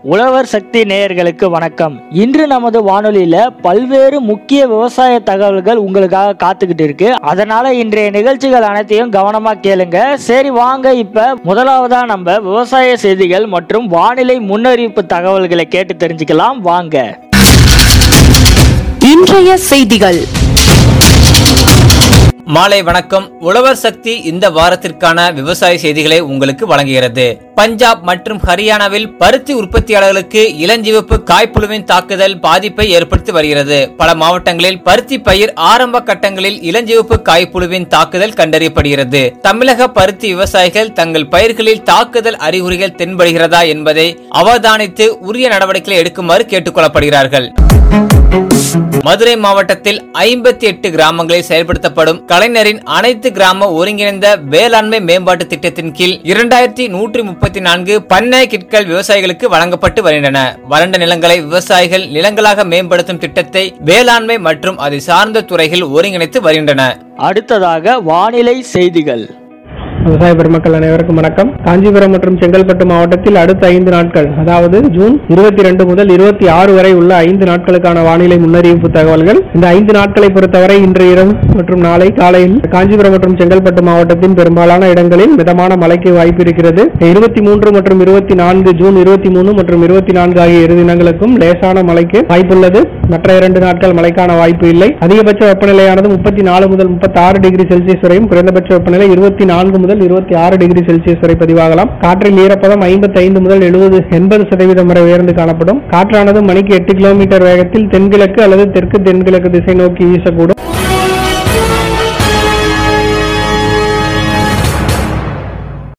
உழவர் சக்தி நேயர்களுக்கு வணக்கம் இன்று நமது வானொலியில பல்வேறு முக்கிய விவசாய தகவல்கள் உங்களுக்காக காத்துக்கிட்டு இருக்கு அதனால இன்றைய நிகழ்ச்சிகள் அனைத்தையும் கவனமா கேளுங்க சரி வாங்க இப்ப முதலாவதா நம்ம விவசாய செய்திகள் மற்றும் வானிலை முன்னறிவிப்பு தகவல்களை கேட்டு தெரிஞ்சுக்கலாம் வாங்க இன்றைய செய்திகள் மாலை வணக்கம் உழவர் சக்தி இந்த வாரத்திற்கான விவசாய செய்திகளை உங்களுக்கு வழங்குகிறது பஞ்சாப் மற்றும் ஹரியானாவில் பருத்தி உற்பத்தியாளர்களுக்கு இளஞ்சிவப்பு காய்ப்புழுவின் தாக்குதல் பாதிப்பை ஏற்படுத்தி வருகிறது பல மாவட்டங்களில் பருத்தி பயிர் ஆரம்ப கட்டங்களில் இளஞ்சிவப்பு காய்ப்புழுவின் தாக்குதல் கண்டறியப்படுகிறது தமிழக பருத்தி விவசாயிகள் தங்கள் பயிர்களில் தாக்குதல் அறிகுறிகள் தென்படுகிறதா என்பதை அவதானித்து உரிய நடவடிக்கைகளை எடுக்குமாறு கேட்டுக் கொள்ளப்படுகிறார்கள் மதுரை மாவட்டத்தில் ஐம்பத்தி எட்டு கிராமங்களில் செயல்படுத்தப்படும் கலைஞரின் அனைத்து கிராம ஒருங்கிணைந்த வேளாண்மை மேம்பாட்டு திட்டத்தின் கீழ் இரண்டாயிரத்தி நூற்றி முப்பத்தி நான்கு பண்ணை கிட்கள் விவசாயிகளுக்கு வழங்கப்பட்டு வருகின்றன வறண்ட நிலங்களை விவசாயிகள் நிலங்களாக மேம்படுத்தும் திட்டத்தை வேளாண்மை மற்றும் அதை சார்ந்த துறைகள் ஒருங்கிணைத்து வருகின்றன அடுத்ததாக வானிலை செய்திகள் விவசாய பெருமக்கள் அனைவருக்கும் வணக்கம் காஞ்சிபுரம் மற்றும் செங்கல்பட்டு மாவட்டத்தில் அடுத்த ஐந்து நாட்கள் அதாவது ஜூன் இருபத்தி ரெண்டு முதல் இருபத்தி ஆறு வரை உள்ள ஐந்து நாட்களுக்கான வானிலை முன்னறிவிப்பு தகவல்கள் இந்த ஐந்து நாட்களை பொறுத்தவரை இன்று இரவு மற்றும் நாளை காலையில் காஞ்சிபுரம் மற்றும் செங்கல்பட்டு மாவட்டத்தின் பெரும்பாலான இடங்களில் மிதமான மழைக்கு வாய்ப்பு இருக்கிறது இருபத்தி மூன்று மற்றும் இருபத்தி நான்கு ஜூன் இருபத்தி மூணு மற்றும் இருபத்தி நான்கு ஆகிய இரு தினங்களுக்கும் லேசான மழைக்கு வாய்ப்புள்ளது மற்ற இரண்டு நாட்கள் மழைக்கான வாய்ப்பு இல்லை அதிகபட்ச வெப்பநிலையானது முப்பத்தி நாலு முதல் முப்பத்தி ஆறு டிகிரி செல்சியஸ் வரையும் குறைந்தபட்ச வெப்பநிலை இருபத்தி நான்கு முதல் இருபத்தி ஆறு டிகிரி செல்சியஸ் வரை பதிவாகலாம் காற்றில் ஈரப்பதம் ஐம்பத்தி ஐந்து முதல் எழுபது எண்பது சதவீதம் வரை உயர்ந்து காணப்படும் காற்றானது மணிக்கு எட்டு கிலோமீட்டர் வேகத்தில் தென்கிழக்கு அல்லது தெற்கு தென்கிழக்கு திசை நோக்கி வீசக்கூடும்